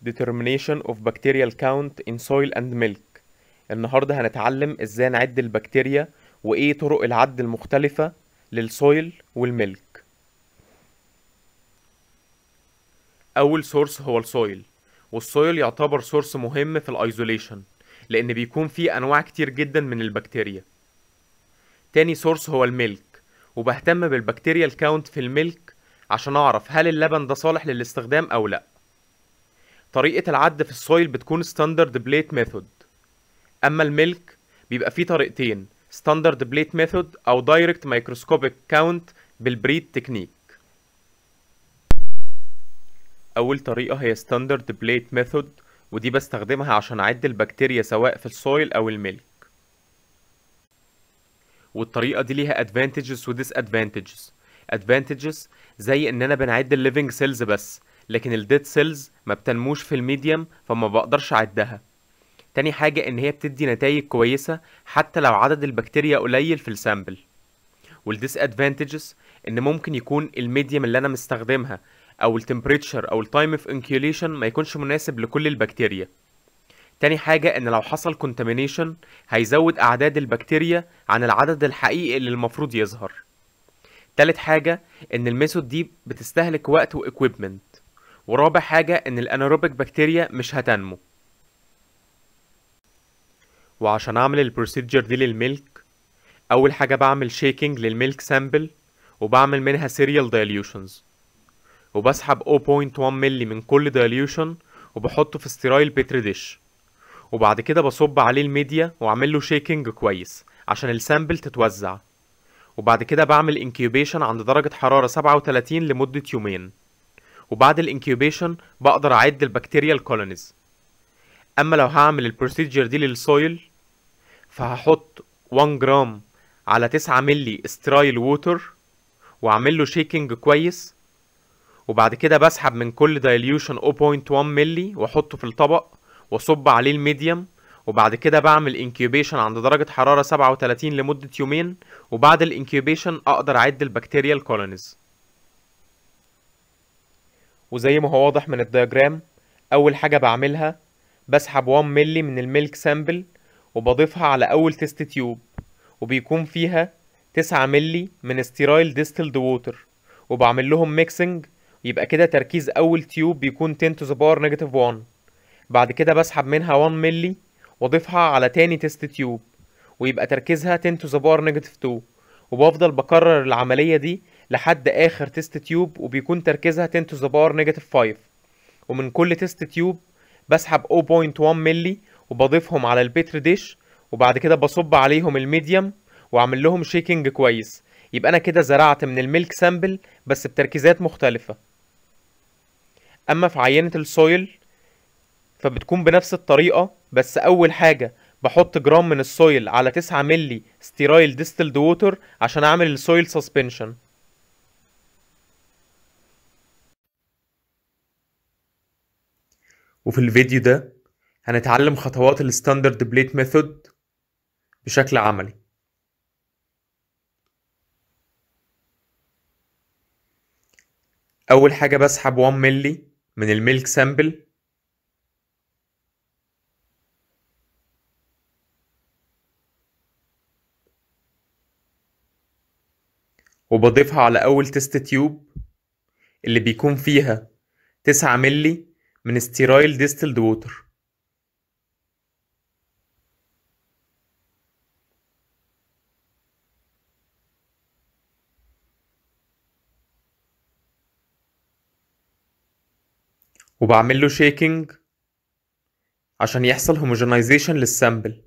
Determination of bacterial count in soil and milk النهاردة هنتعلم ازاي نعد البكتيريا وايه طرق العد المختلفة للسويل والملك أول سورس هو السويل والسويل يعتبر سورس مهم في الايزوليشن لأن بيكون فيه أنواع كتير جدا من البكتيريا تاني سورس هو الميلك وبهتم بالبكتيريا الكاونت في الميلك عشان أعرف هل اللبن ده صالح للاستخدام أو لأ طريقة العد في السويل بتكون ستاندرد بليت ميثود أما الميلك بيبقى فيه طريقتين ستاندرد بليت ميثود أو دايركت مايكروسكوبيك كاونت بالبريد تكنيك أول طريقة هي ستاندرد بليت ميثود ودي بستخدمها عشان أعد البكتيريا سواء في السويل أو الميلك والطريقة دي ليها advantages و disadvantages advantages زي إننا بنعد الليفينج سيلز بس لكن الديد سيلز ما بتنموش في الميديم فما بقدرش أعدها تاني حاجة إن هي بتدي نتائج كويسة حتى لو عدد البكتيريا قليل في السامبل والديس ادفانتجز إن ممكن يكون الميديم اللي أنا مستخدمها أو التمبريتشر أو التايم اوف انكيوليشن ما يكونش مناسب لكل البكتيريا تاني حاجة إن لو حصل كونتامينيشن هيزود أعداد البكتيريا عن العدد الحقيقي اللي المفروض يظهر تالت حاجة إن الميثود دي بتستهلك وقت وإكويبمنت ورابع حاجة إن الأناروبيك بكتيريا مش هتنمو وعشان أعمل البروسيجر دي للميلك أول حاجة بعمل شيكينج للميلك سامبل وبعمل منها سيريال دايليوشنز وبسحب 0.1 ملي من كل دايليوشن وبحطه في ستيرايل بيتري ديش وبعد كده بصب عليه الميديا واعمل له شيكينج كويس عشان السامبل تتوزع وبعد كده بعمل انكيوبيشن عند درجة حرارة 37 لمدة يومين وبعد الانكيوبيشن بقدر اعد البكتيريا كولونيز اما لو هعمل البروسيجر دي للسويل فهحط 1 جرام على 9 ملي سترايل ووتر واعمل له شيكينج كويس وبعد كده بسحب من كل دايليوشن 0.1 ملي واحطه في الطبق واصب عليه الميديم وبعد كده بعمل انكيوبيشن عند درجة حرارة 37 لمدة يومين وبعد الانكيوبيشن اقدر اعد البكتيريا كولونيز وزي ما هو واضح من الدياجرام اول حاجة بعملها بسحب 1 ملي من الميلك سامبل وبضيفها على اول تيست تيوب وبيكون فيها 9 ملي من ستيرايل ديستلد ووتر وبعمل لهم ميكسنج يبقى كده تركيز اول تيوب بيكون 10 to the power negative 1 بعد كده بسحب منها 1 ملي واضيفها على تاني تيست تيوب ويبقى تركيزها 10 to the power negative 2 وبفضل بكرر العملية دي لحد اخر تيست تيوب وبيكون تركيزها 10 to the power negative 5 ومن كل تيست تيوب بسحب 0.1 ملي وبضيفهم على البيتر ديش وبعد كده بصب عليهم الميديم واعمل لهم شيكينج كويس يبقى انا كده زرعت من الميلك سامبل بس بتركيزات مختلفة اما في عينة السويل فبتكون بنفس الطريقة بس اول حاجة بحط جرام من السويل على 9 ملي ستيرايل ديستلد ووتر عشان اعمل السويل سسبنشن وفي الفيديو ده هنتعلم خطوات الستاندرد بليت ميثود بشكل عملي اول حاجة بسحب 1 ملي من الميلك سامبل وبضيفها على اول تيست تيوب اللي بيكون فيها 9 ملي من ستيرايل ديستلد ووتر وبعمل له شيكينج عشان يحصل هوموجينايزيشن للسامبل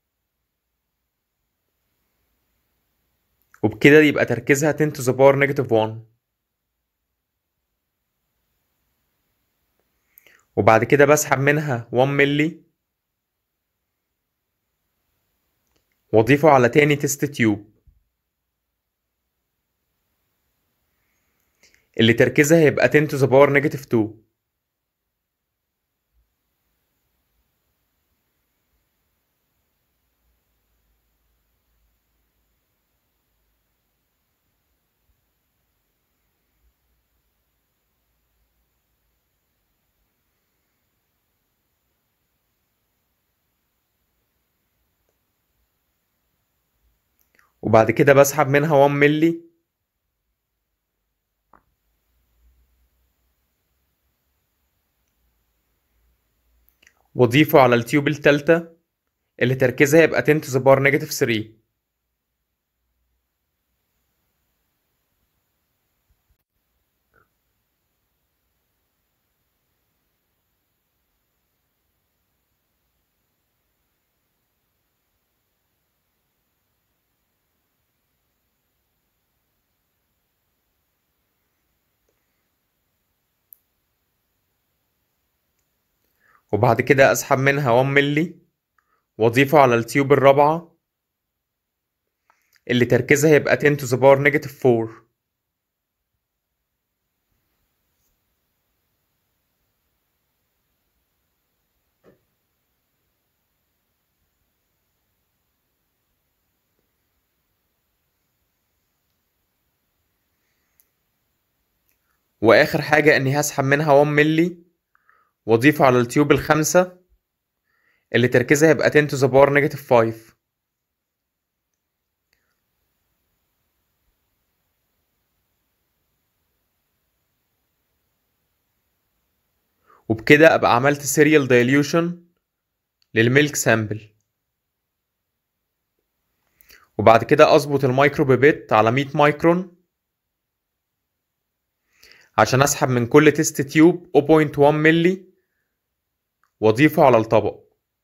وبكده يبقى تركيزها 10 to the power negative 1 وبعد كده بسحب منها 1 ملي واضيفه على تاني تيست تيوب اللي تركيزها هيبقى 10 to the power negative 2 وبعد كده بسحب منها 1 ملي واضيفه على التيوب التالتة اللي تركيزها يبقى 10 to the power negative 3 وبعد كده اسحب منها 1 ملي واضيفه على التيوب الرابعة اللي تركيزها يبقى 10 to the power negative 4 واخر حاجة اني هسحب منها 1 ملي واضيفه على التيوب الخامسة اللي تركيزها يبقى 10 to the power negative 5 وبكده ابقى عملت serial dilution للميلك سامبل وبعد كده اظبط المايكرو بيبيت على 100 مايكرون عشان اسحب من كل تيست تيوب 0.1 ملي واضيفه على الطبق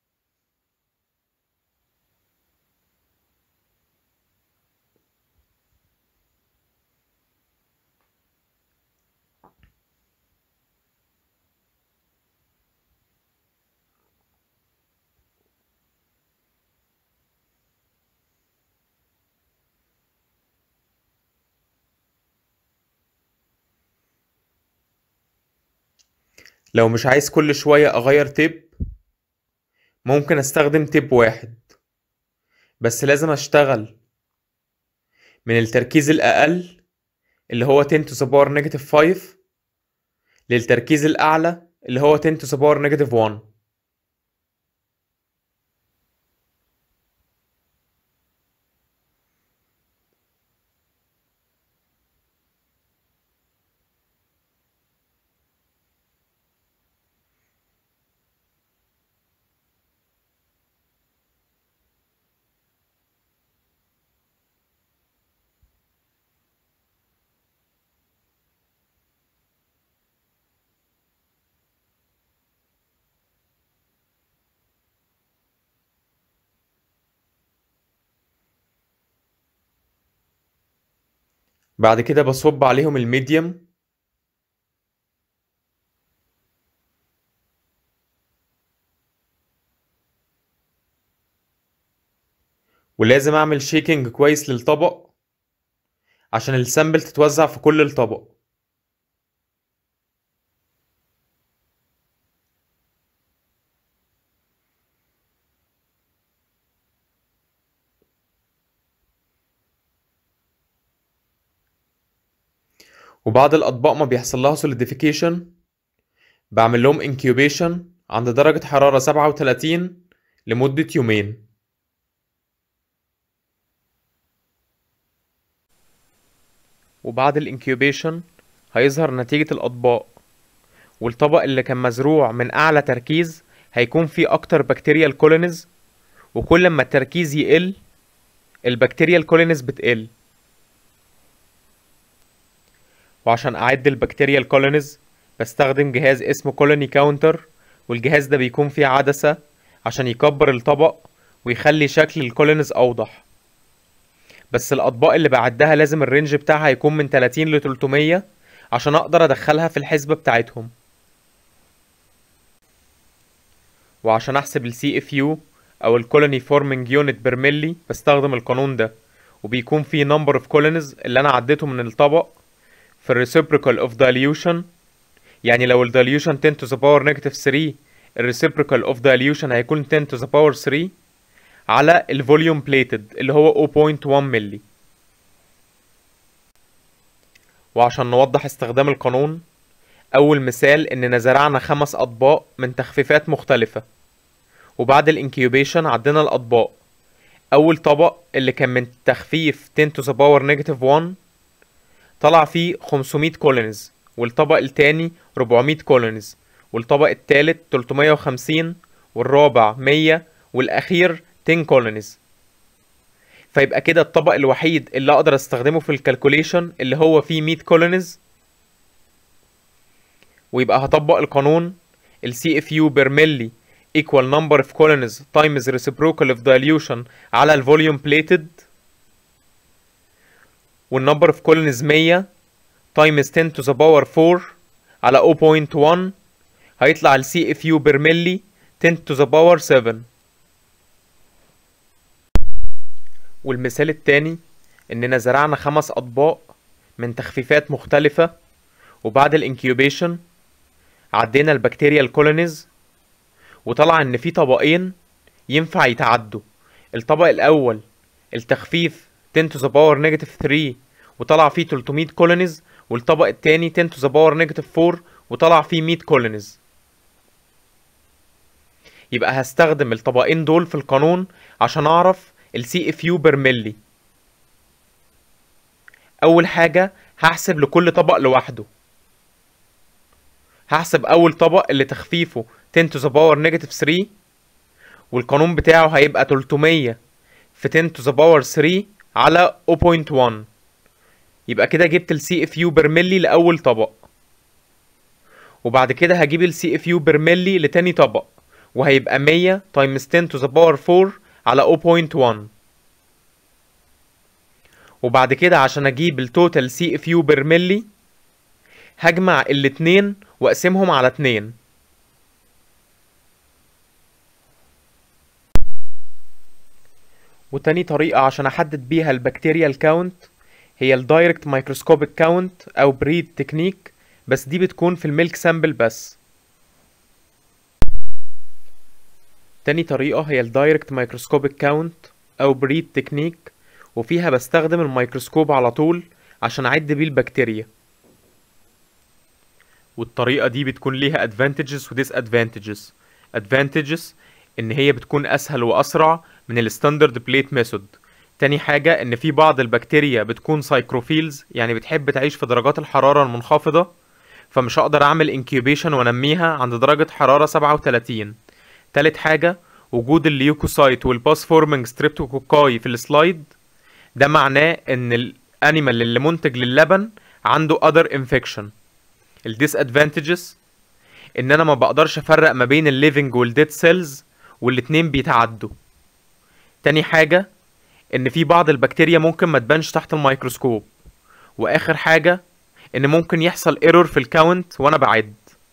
لو مش عايز كل شوية أغير تيب ممكن أستخدم تيب واحد بس لازم أشتغل من التركيز الأقل اللي هو 10 to the power negative 5 للتركيز الأعلى اللي هو 10 to the power negative 1 بعد كده بصب عليهم الميديم ولازم اعمل شيكنج كويس للطبق عشان السامبل تتوزع في كل الطبق وبعض الأطباق ما بيحصل لها solidification بعمل لهم incubation عند درجة حرارة 37 لمدة يومين وبعد الانكيوبيشن هيظهر نتيجة الأطباق والطبق اللي كان مزروع من أعلى تركيز هيكون فيه أكتر بكتيريال كولونيز وكل ما التركيز يقل البكتيريال كولونيز بتقل وعشان أعد البكتيريال كولونيز بستخدم جهاز اسمه كولوني كاونتر والجهاز ده بيكون فيه عدسة عشان يكبر الطبق ويخلي شكل الكولونيز أوضح بس الأطباق اللي بعدها لازم الرينج بتاعها يكون من 30 ل 300 عشان أقدر أدخلها في الحسبة بتاعتهم وعشان أحسب ال CFU أو ال Colony Forming Unit per milli بستخدم القانون ده وبيكون فيه number of colonies اللي أنا عديته من الطبق في ال reciprocal of dilution يعني لو ال dilution 10 to the power negative 3 ال reciprocal of dilution هيكون 10 to the power 3 على ال volume plated اللي هو 0.1 ملي وعشان نوضح استخدام القانون أول مثال إننا زرعنا خمس أطباق من تخفيفات مختلفة وبعد الانكيوبيشن عدينا الأطباق اول طبق اللي كان من تخفيف 10 to the power negative 1 طلع فيه 500 كولونيز والطبق التاني 400 كولونيز والطبق التالت 350 والرابع 100 والاخير 10 كولونيز فيبقى كده الطبق الوحيد اللي اقدر استخدمه في الكالكوليشن اللي هو فيه 100 كولونيز ويبقى هطبق القانون ال CFU per milli equal number of colonies times reciprocal of dilution على ال volume plated والنمبر of colonies 100 times 10 to the power 4 على 0.1 هيطلع ال CFU per milli 10 to the power 7 والمثال التاني اننا زرعنا خمس اطباق من تخفيفات مختلفة وبعد الانكيوبيشن عدينا البكتيريا الكولونيز وطلع ان في طبقين ينفع يتعدوا الطبق الاول التخفيف 10 to the power negative 3 وطلع فيه 300 كولونيز والطبق التاني 10 to the power negative 4 وطلع فيه 100 كولونيز يبقى هستخدم الطبقين دول في القانون عشان اعرف ال CFU بر ملي اول حاجة هحسب لكل طبق لوحده هحسب اول طبق اللي تخفيفه 10 to the power negative 3 والقانون بتاعه هيبقى 300 في 10 to the power 3 على 0.1 يبقى كده جبت ال CFU بر ملي لأول طبق وبعد كده هجيب ال CFU بر ملي لتاني طبق وهيبقى 100 times 10 to the power 4 على 0.1 وبعد كده عشان اجيب التوتال CFU بر ملي هجمع الاتنين واقسمهم على اتنين وتاني طريقة عشان احدد بيها البكتيريا الكاونت هي الدايركت مايكروسكوبيك كاونت او بريد تكنيك بس دي بتكون في الميلك سامبل بس تاني طريقة هي الدايركت مايكروسكوبيك كاونت او بريد تكنيك وفيها بستخدم الميكروسكوب على طول عشان اعد بيه البكتيريا والطريقة دي بتكون ليها advantages و disadvantages advantages ان هي بتكون اسهل واسرع من الستاندرد بليت ميثود تاني حاجة ان في بعض البكتيريا بتكون سايكروفيلز يعني بتحب تعيش في درجات الحرارة المنخفضة فمش هقدر اعمل انكيوبيشن وانميها عند درجة حرارة 37 تالت حاجة وجود الليوكوسايت والباس فورمنج ستريبتوكوكاي في السلايد ده معناه ان الانيمال اللي منتج للبن عنده other infection الديس ادفانتجز ان انا ما بقدرش افرق ما بين الليفنج والديد سيلز والاتنين بيتعدوا تاني حاجة ان في بعض البكتيريا ممكن ما تبانش تحت الميكروسكوب واخر حاجة ان ممكن يحصل ايرور في الكاونت وانا بعد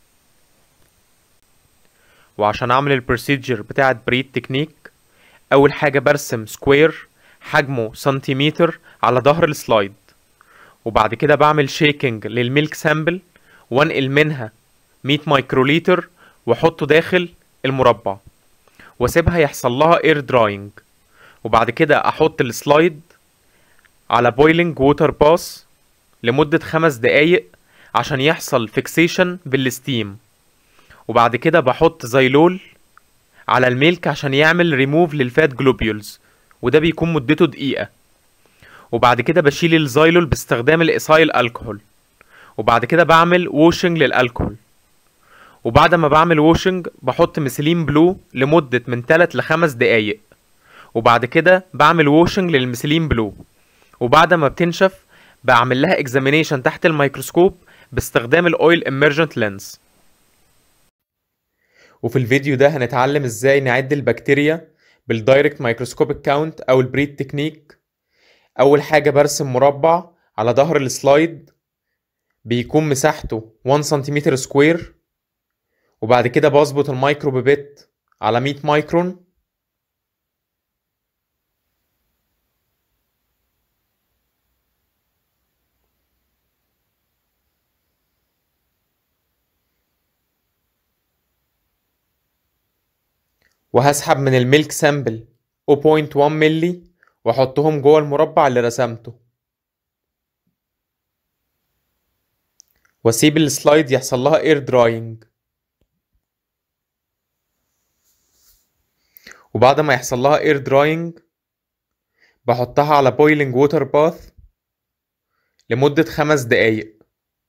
وعشان اعمل البروسيجر بتاعة بريد تكنيك اول حاجة برسم سكوير حجمه سنتيمتر على ظهر السلايد وبعد كده بعمل شيكنج للميلك سامبل وانقل منها 100 مايكروليتر واحطه داخل المربع واسيبها يحصل لها اير دراينج وبعد كده احط السلايد على بويلنج ووتر باس لمدة خمس دقايق عشان يحصل فيكسيشن بالستيم وبعد كده بحط زيلول على الميلك عشان يعمل ريموف للفات جلوبيولز وده بيكون مدته دقيقة وبعد كده بشيل الزيلول باستخدام الإيسايل الكحول وبعد كده بعمل ووشنج للالكحول وبعد ما بعمل ووشنج بحط مسيلين بلو لمدة من 3 ل 5 دقايق وبعد كده بعمل ووشنج للمسيلين بلو وبعد ما بتنشف بعمل لها اكزامينيشن تحت الميكروسكوب باستخدام الاويل اميرجنت لينز وفي الفيديو ده هنتعلم ازاي نعد البكتيريا بالدايركت مايكروسكوبيك كاونت او البريد تكنيك اول حاجه برسم مربع على ظهر السلايد بيكون مساحته 1 سنتيمتر سكوير وبعد كده بظبط المايكرو بيبت على 100 مايكرون وهسحب من الميلك سامبل 0.1 ملي واحطهم جوه المربع اللي رسمته واسيب السلايد يحصل لها اير دراينج وبعد ما يحصل لها اير دراينج بحطها على boiling water bath لمدة خمس دقايق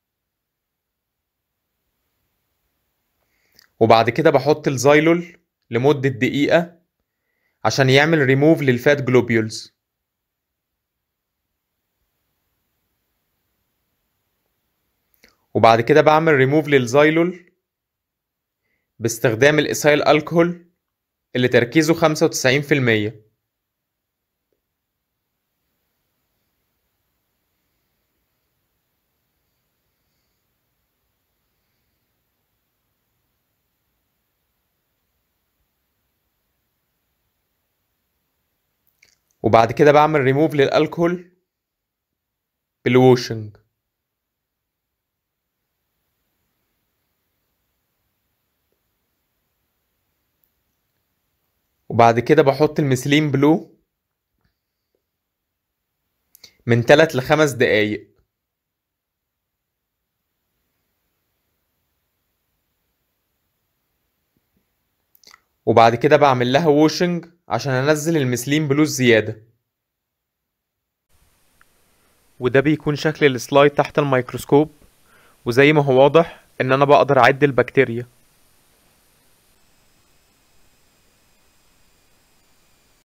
وبعد كده بحط الزايلول لمدة دقيقة عشان يعمل ريموف للفات جلوبيولز وبعد كده بعمل ريموف للزايلول باستخدام الإيثايل الكحول اللي تركيزه خمسة وتسعين في المية وبعد كده بعمل ريموف للالكحول بالووشنج وبعد كده بحط الميثيلين بلو من 3 لخمس دقايق وبعد كده بعمل لها ووشنج عشان انزل الميثيلين بلو الزيادة وده بيكون شكل السلايد تحت الميكروسكوب وزي ما هو واضح ان انا بقدر اعد البكتيريا